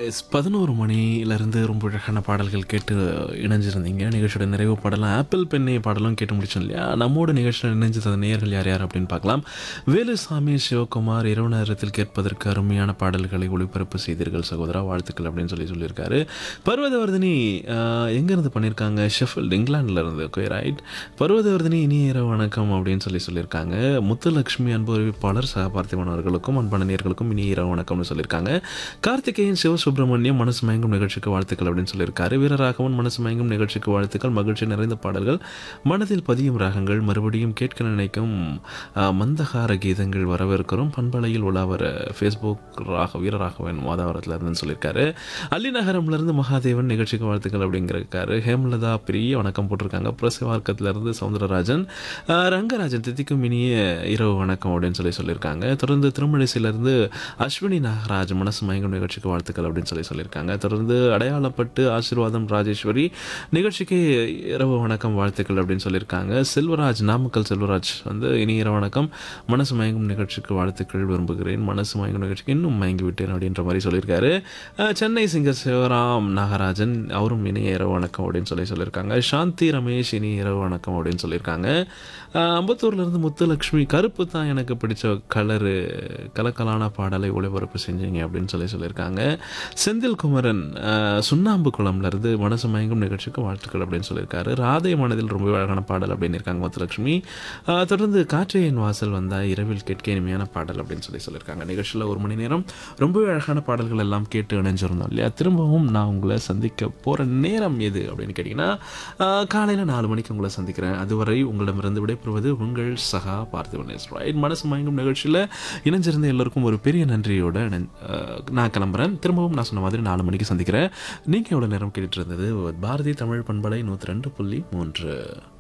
S பதினோரு மணிலேருந்து ரொம்ப அழகான பாடல்கள் கேட்டு இணைஞ்சிருந்தீங்க நிகழ்ச்சியோட நிறைவு பாடலாம் ஆப்பிள் பெண்ணை பாடலும் கேட்டு முடிச்சோம் இல்லையா நம்மோட நிகழ்ச்சியில் இணைஞ்சது நேயர்கள் யார் யார் அப்படின்னு பார்க்கலாம் வேலுசாமி சிவகுமார் இரவு நேரத்தில் கேட்பதற்கு அருமையான பாடல்களை ஒளிபரப்பு செய்தீர்கள் சகோதரா வாழ்த்துக்கள் அப்படின்னு சொல்லி சொல்லியிருக்காரு பர்வதவர்தினி ஆஹ், எங்கேருந்து பண்ணியிருக்காங்க ஷெஃபில்ட் இங்கிலாந்துல இருந்து ஓகே ரைட் பர்வதவர்தினி இனி இரவு வணக்கம் அப்படின்னு சொல்லி சொல்லியிருக்காங்க முத்துலட்சுமி அன்பு அறிவிப்பாளர் சகபார்த்திவன் அவர்களுக்கும் அன்பான நேயர்களுக்கும் இனி இரவு வணக்கம்னு சொல்லியிருக்காங்க கார்த்திகேயன் சிவசுப்பிரமணியம் மனசு மயங்கும் நிகழ்ச்சிக்கு வாழ்த்துக்கள் அப்படின்னு சொல்லியிருக்காரு வீரராகவன் மனசு மயங்கும் நிகழ்ச்சிக்கு வாழ்த்துக்கள் மகிழ்ச்சி நிறைந்த பாடல்கள் மனதில் பதியும் ராகங்கள் மறுபடியும் கேட்க நினைக்கும் ஆஹ், மந்தகார கீதங்கள் வரவேற்கிறோம் பண்பலையில் உலாவர ஃபேஸ்புக் ராக வீரராகவன் மாதாவரத்தில் இருந்துன்னு சொல்லியிருக்காரு அல்லிநகரம்லேருந்து மகாதேவன் நிகழ்ச்சிக்கு வாழ்த்துக்கள் அப்படிங்கிறக்காரு ஹேமலதா பெரிய வணக்கம் போட்டிருக்காங்க பிரசவார்க்கத்திலிருந்து சவுந்தரராஜன் ஆஹ், ரங்கராஜன் தித்திக்கும் இனிய இரவு வணக்கம் அப்படின்னு சொல்லி சொல்லியிருக்காங்க தொடர்ந்து திருமழிசையிலிருந்து அஸ்வினி நாகராஜ் மனசு மயங்கும் நிகழ்ச்சிக்கு வாழ்த்துக்கள் அப்படின்னு சொல்லி சொல்லியிருக்காங்க தொடர்ந்து அடையாளப்பட்டு ஆசீர்வாதம் ராஜேஸ்வரி நிகழ்ச்சிக்கு இரவு வணக்கம் வாழ்த்துக்கள் அப்படின்னு சொல்லியிருக்காங்க செல்வராஜ் நாமக்கல் செல்வராஜ் வந்து இனி இரவு வணக்கம் மனசு மயங்கும் நிகழ்ச்சிக்கு வாழ்த்துக்கள் விரும்புகிறேன் மனசு மயங்கும் நிகழ்ச்சிக்கு இன்னும் மயங்கி விட்டேன் அப்படின்ற மாதிரி சொல்லியிருக்காரு அஹ், சென்னை சிங்கர் சிவராம் நாகராஜன் அவரும் இனிய இரவு வணக்கம் அப்படின்னு சொல்லி சொல்லியிருக்காங்க சாந்தி ரமேஷ் இனி இரவு வணக்கம் அப்படின்னு சொல்லியிருக்காங்க அஹ், அம்பத்தூர்லேருந்து முத்துலக்ஷ்மி கருப்பு தான் எனக்கு பிடிச்ச கலரு கலக்கலான பாடலை ஒளிபரப்பு செஞ்சீங்க அப்படின்னு சொல்லி சொல்லியிருக்காங்க செந்தில் குமரன் அஹ், சுண்ணாம்பு குளம்லேருந்து மனசு மயங்கும் நிகழ்ச்சிக்கு வாழ்த்துக்கள் அப்படின்னு சொல்லியிருக்காரு ராதை மனதில் ரொம்ப அழகான பாடல் அப்படின்னு இருக்காங்க முத்துலட்சுமி அஹ், தொடர்ந்து காற்றையின் வாசல் வந்தால் இரவில் கேட்க இனிமையான பாடல் அப்படின்னு சொல்லி சொல்லியிருக்காங்க நிகழ்ச்சியில் ஒரு மணி நேரம் ரொம்பவே அழகான பாடல்கள் எல்லாம் கேட்டு இணைஞ்சிருந்தோம் இல்லையா திரும்பவும் நான் உங்களை சந்திக்க போகிற நேரம் எது அப்படின்னு கேட்டிங்கன்னா காலையில் நாலு மணிக்கு உங்களை சந்திக்கிறேன் அதுவரை உங்களிடமிருந்து விடைபெறுவது உங்கள் சகா பார்த்திபனேஸ் ரைட் மனசு மயங்கும் நிகழ்ச்சியில் இணைஞ்சிருந்த எல்லோருக்கும் ஒரு பெரிய நன்றியோட இணை- அஹ், நான் கிளம்புறேன் திரும்பவும் நான் சொன்ன மாதிரி நாலு மணிக்கு சந்திக்கிறேன் நீங்கள் எவ்வளோ நேரம் கேட்டுட்டு இருந்தது பாரதி தமிழ் பண்பலை நூற்றி ரெண்டு புள்ளி மூன்று